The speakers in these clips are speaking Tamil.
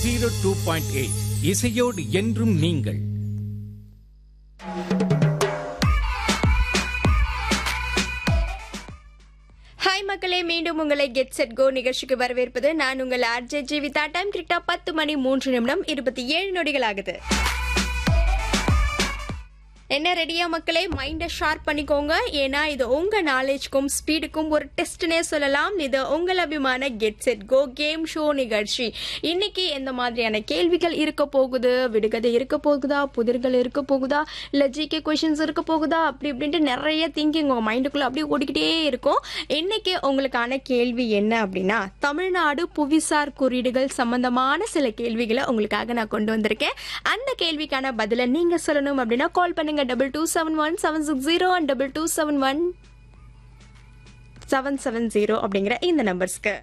ஜீரோ டூ பாயிண்ட் எயிட் இசையோடு என்றும் நீங்கள் ஹாய் மக்களே மீண்டும் உங்களை கெட் செட் கோ நிகழ்ச்சிக்கு வரவேற்பது நான் உங்கள் ஆர்ஜே ஜீவிதா டைம் கரெக்டா பத்து மணி மூன்று நிமிடம் இருபத்தி ஏழு நொடிகள் ஆகுது என்ன ரெடியா மக்களே மைண்டை ஷார்ப் பண்ணிக்கோங்க ஏன்னா இது உங்க நாலேஜ்க்கும் ஸ்பீடுக்கும் ஒரு டெஸ்ட்னே சொல்லலாம் இது உங்கள் அபிமான get set go game show நிகழ்ச்சி இன்னைக்கு எந்த மாதிரியான கேள்விகள் இருக்க போகுது விடுகதை இருக்க போகுதா புதிர்கள் இருக்க போகுதா இல்ல ஜிகே கொஷின்ஸ் இருக்க போகுதா அப்படி இப்படின்ட்டு நிறைய திங்கிங் உங்க மைண்டுக்குள்ள அப்படியே ஓடிக்கிட்டே இருக்கும் இன்னைக்கு உங்களுக்கான கேள்வி என்ன அப்படின்னா தமிழ்நாடு புவிசார் குறியீடுகள் சம்பந்தமான சில கேள்விகளை உங்களுக்காக நான் கொண்டு வந்திருக்கேன் அந்த கேள்விக்கான பதிலை நீங்க சொல்லணும் அப்படின்னா கால் பண்ணுங்க double two seven one seven six zero and double two seven one seven seven zero அப்படிங்கிற இந்த நம்பர்ஸ்க்கு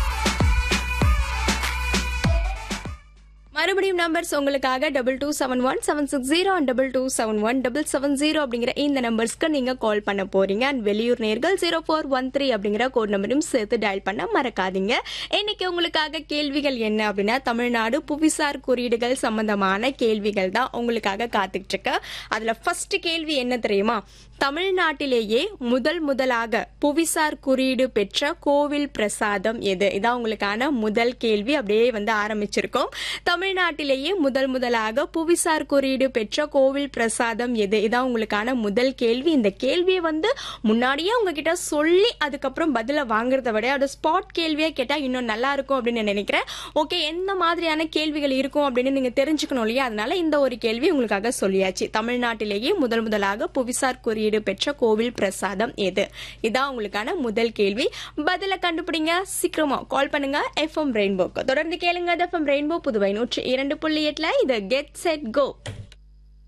மறுபடியும் நம்பர்ஸ் உங்களுக்காக double two seven one seven six zero and double two seven one double seven zero அப்படிங்கிற இந்த நம்பர்ஸ்க்கு நீங்க கால் பண்ண போறீங்க அண்ட் வெளியூர் நேர்கள் ஜீரோ ஃபோர் ஒன் த்ரீ அப்படிங்கிற கோட் நம்பரையும் சேர்த்து டயல் பண்ண மறக்காதீங்க இன்னைக்கு உங்களுக்காக கேள்விகள் என்ன அப்படின்னா தமிழ்நாடு புவிசார் குறியீடுகள் சம்பந்தமான கேள்விகள் தான் உங்களுக்காக காத்துக்கிட்டு இருக்கு அதுல ஃபர்ஸ்ட் கேள்வி என்ன தெரியுமா தமிழ்நாட்டிலேயே முதல் முதலாக புவிசார் குறியீடு பெற்ற கோவில் பிரசாதம் எது இதான் உங்களுக்கான முதல் கேள்வி அப்படியே வந்து ஆரம்பிச்சிருக்கோம் தமிழ்நாட்டிலேயே முதல் முதலாக புவிசார் குறியீடு பெற்ற கோவில் பிரசாதம் எது இதான் உங்களுக்கான முதல் கேள்வி இந்த கேள்வியை வந்து முன்னாடியே உங்ககிட்ட சொல்லி அதுக்கப்புறம் பதில வாங்குறத விட அது ஸ்பாட் கேள்வியா கேட்டா இன்னும் நல்லா இருக்கும் அப்படின்னு நான் நினைக்கிறேன் ஓகே எந்த மாதிரியான கேள்விகள் இருக்கும் அப்படின்னு நீங்க தெரிஞ்சுக்கணும் இல்லையா அதனால இந்த ஒரு கேள்வி உங்களுக்காக சொல்லியாச்சு தமிழ்நாட்டிலேயே முதல் முதலாக புவிசார் குறியீடு பெற்ற கோவில் பிரசாதம் எது இதான் உங்களுக்கான முதல் கேள்வி பதில கண்டுபிடிங்க சீக்கிரமா கால் பண்ணுங்க எஃப்எம் ரெயின்போக்கு தொடர்ந்து கேளுங்க எஃப்எம் ரெயின்போ புதுவை நூற்றி இரண்டு புள்ளி எட்டுல இது கெட் செட் கோ